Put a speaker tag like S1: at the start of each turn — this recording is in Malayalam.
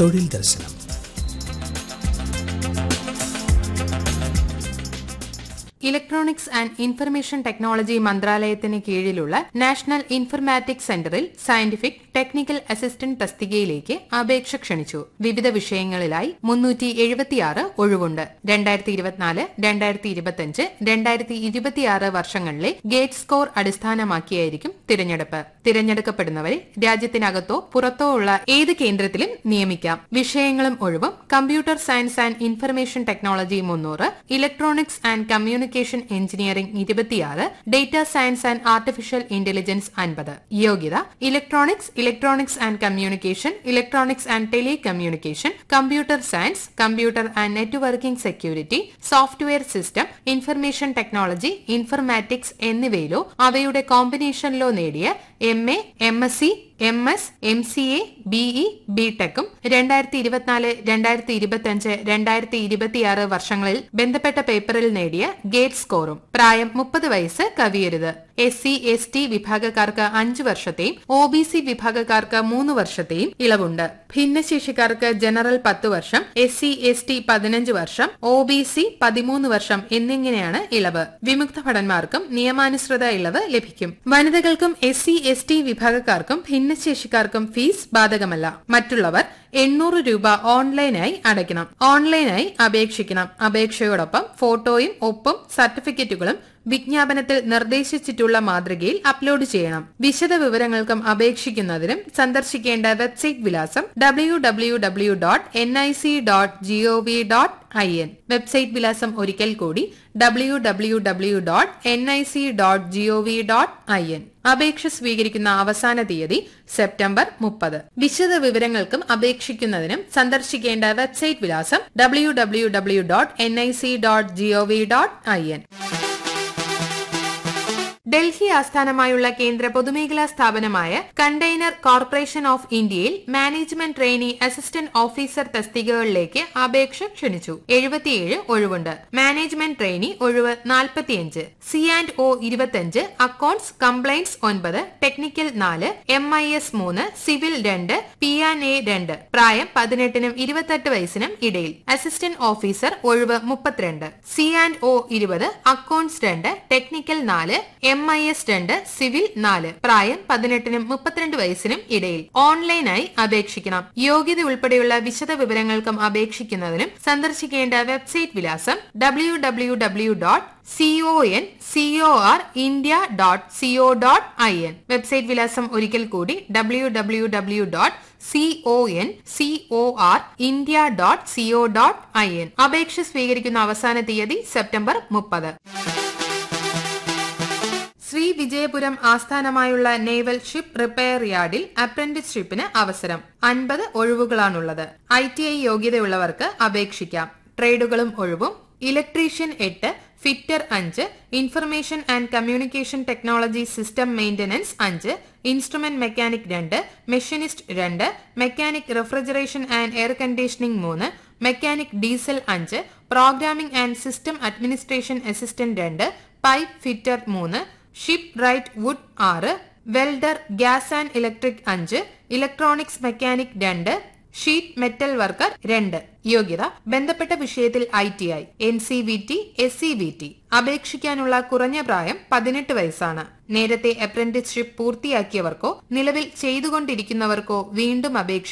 S1: തൊഴിൽ ദർശനം
S2: ഇലക്ട്രോണിക്സ് ആൻഡ് ഇൻഫർമേഷൻ ടെക്നോളജി മന്ത്രാലയത്തിന് കീഴിലുള്ള നാഷണൽ ഇൻഫർമാറ്റിക്സ് സെന്ററിൽ സയന്റിഫിക് ടെക്നിക്കൽ അസിസ്റ്റന്റ് തസ്തികയിലേക്ക് അപേക്ഷ ക്ഷണിച്ചു വിവിധ വിഷയങ്ങളിലായി മുന്നൂറ്റി എഴുപത്തിയാറ് ഒഴിവുണ്ട് രണ്ടായിരത്തി ഇരുപത്തിനാല് രണ്ടായിരത്തി ഇരുപത്തിയഞ്ച് രണ്ടായിരത്തി ഇരുപത്തിയാറ് വർഷങ്ങളിലെ ഗേറ്റ് സ്കോർ അടിസ്ഥാനമാക്കിയായിരിക്കും തിരഞ്ഞെടുപ്പ് തിരഞ്ഞെടുക്കപ്പെടുന്നവരെ രാജ്യത്തിനകത്തോ പുറത്തോ ഉള്ള ഏത് കേന്ദ്രത്തിലും നിയമിക്കാം വിഷയങ്ങളും ഒഴിവും computer science and information technology മുന്നൂറ് ഇലക്ട്രോണിക്സ് ആൻഡ് കമ്മ്യൂണിക്കേഷൻ എഞ്ചിനീയറിംഗ് ഇരുപത്തിയാറ് data science and artificial intelligence അൻപത് യോഗ്യത electronics electronics and communication electronics and telecommunication computer science computer and networking security software system information technology informatics എന്നിവയിലോ അവയുടെ കോമ്പിനേഷനിലോ നേടിയ M A M S C M S M C A B E ബിടെക്കും രണ്ടായിരത്തി ഇരുപത്തിനാല് രണ്ടായിരത്തി ഇരുപത്തിയഞ്ച് രണ്ടായിരത്തി ഇരുപത്തിയാറ് വർഷങ്ങളിൽ ബന്ധപ്പെട്ട പേപ്പറിൽ നേടിയ ഗേറ്റ് സ്കോറും പ്രായം മുപ്പത് വയസ്സ് കവിയരുത് എസ് സി എസ് ടി വിഭാഗക്കാർക്ക് അഞ്ച് വർഷത്തെയും ഒ ബി സി വിഭാഗക്കാർക്ക് മൂന്ന് വർഷത്തെയും ഇളവുണ്ട് ഭിന്നശേഷിക്കാർക്ക് ജനറൽ പത്ത് വർഷം എസ് സി എസ് ടി പതിനഞ്ച് വർഷം ഒ ബി സി പതിമൂന്ന് വർഷം എന്നിങ്ങനെയാണ് ഇളവ് വിമുക്ത ഭടന്മാർക്കും നിയമാനുസൃത ഇളവ് ലഭിക്കും വനിതകൾക്കും എസ് സി എസ് ടി വിഭാഗക്കാർക്കും ഭിന്നശേഷിക്കാർക്കും ഫീസ് ബാധകമല്ല മറ്റുള്ളവർ എണ്ണൂറ് രൂപ ഓൺലൈനായി അടയ്ക്കണം ഓൺലൈനായി അപേക്ഷിക്കണം അപേക്ഷയോടൊപ്പം ഫോട്ടോയും ഒപ്പും സർട്ടിഫിക്കറ്റുകളും വിജ്ഞാപനത്തിൽ നിർദ്ദേശിച്ചിട്ടുള്ള മാതൃകയിൽ അപ്ലോഡ് ചെയ്യണം വിശദ വിവരങ്ങൾക്കും അപേക്ഷിക്കുന്നതിനും സന്ദർശിക്കേണ്ട വെബ്സൈറ്റ് വിലാസം W W W dot N I C dot G O V dot I N website വിലാസം ഒരിക്കൽ കൂടി W W W dot N I C dot G O V dot I N അപേക്ഷ സ്വീകരിക്കുന്ന അവസാന തീയതി സെപ്റ്റംബർ മുപ്പത് വിശദ വിവരങ്ങൾക്കും അപേക്ഷിക്കുന്നതിനും സന്ദർശിക്കേണ്ട വെബ്സൈറ്റ് വിലാസം W W W dot N I C dot G O V dot I N Delhi ആസ്ഥാനമായുള്ള കേന്ദ്ര പൊതുമേഖലാ സ്ഥാപനമായ കണ്ടെയ്നർ കോർപ്പറേഷൻ ഓഫ് ഇന്ത്യയിൽ മാനേജ്മെന്റ് ട്രെയിനി അസിസ്റ്റന്റ് ഓഫീസർ തസ്തികകളിലേക്ക് അപേക്ഷ ക്ഷണിച്ചു എഴുപത്തിയേഴ് ഒഴിവുണ്ട് മാനേജ്മെന്റ് ട്രെയിനി ഒഴിവ് നാൽപ്പത്തിയഞ്ച് സി ആൻഡ് ഒ ഇരുപത്തിയഞ്ച് അക്കൌണ്ട്സ് കംപ്ലൈൻസ് ഒൻപത് ടെക്നിക്കൽ നാല് എം ഐ എസ് മൂന്ന് സിവിൽ രണ്ട് പി ആൻ എ രണ്ട് പ്രായം പതിനെട്ടിനും ഇരുപത്തെട്ട് വയസ്സിനും ഇടയിൽ അസിസ്റ്റന്റ് ഓഫീസർ ഒഴിവ് മുപ്പത്തിരണ്ട് സി ആൻഡ് ഒ ഇരുപത് അക്കൌണ്ട്സ് രണ്ട് ടെക്നിക്കൽ നാല് എം ഐ എസ് രണ്ട് സിവിൽ നാല് പ്രായം പതിനെട്ടിനും മുപ്പത്തിരണ്ട് വയസ്സിനും ഇടയിൽ ഓൺലൈനായി അപേക്ഷിക്കണം യോഗ്യത ഉൾപ്പെടെയുള്ള വിശദ വിവരങ്ങൾക്കും അപേക്ഷിക്കുന്നതിനും സന്ദർശിക്കേണ്ട വെബ്സൈറ്റ് വിലാസം W W W dot C O N C O R India dot C O dot I N website വിലാസം ഒരിക്കൽ കൂടി W W W dot C O N C O R India dot C O dot I N അപേക്ഷ സ്വീകരിക്കുന്ന അവസാന തീയതി സെപ്റ്റംബർ മുപ്പത് ശ്രീ വിജയപുരം ആസ്ഥാനമായുള്ള നേവൽ ഷിപ്പ് റിപ്പയർ യാർഡിൽ അപ്രന്റീസ്ഷിപ്പിന് അവസരം അൻപത് ഒഴിവുകളാണുള്ളത് ഐ ടി ഐ യോഗ്യതയുള്ളവർക്ക് അപേക്ഷിക്കാം ട്രേഡുകളും ഒഴിവും ഇലക്ട്രീഷ്യൻ എട്ട് ഫിറ്റർ അഞ്ച് information and communication technology system maintenance അഞ്ച് ഇൻസ്ട്രുമെന്റ് മെക്കാനിക് രണ്ട് മെഷീനിസ്റ്റ് രണ്ട് mechanic refrigeration and air conditioning മൂന്ന് മെക്കാനിക് ഡീസൽ അഞ്ച് programming and system administration assistant രണ്ട് പൈപ്പ് ഫിറ്റർ മൂന്ന് ഷിപ്പ് റൈറ്റ് വുഡ് ആറ് വെൽഡർ ഗ്യാസ് ആൻഡ് ഇലക്ട്രിക് അഞ്ച് ഇലക്ട്രോണിക്സ് മെക്കാനിക് രണ്ട് ഷീറ്റ് മെറ്റൽ വർക്കർ രണ്ട് യോഗ്യത ബന്ധപ്പെട്ട വിഷയത്തിൽ I T I N C V T S C V T അപേക്ഷിക്കാനുള്ള കുറഞ്ഞ പ്രായം പതിനെട്ട് വയസ്സാണ് നേരത്തെ അപ്രന്റീസ്ഷിപ്പ് പൂർത്തിയാക്കിയവർക്കോ നിലവിൽ ചെയ്തുകൊണ്ടിരിക്കുന്നവർക്കോ വീണ്ടും അപേക്ഷ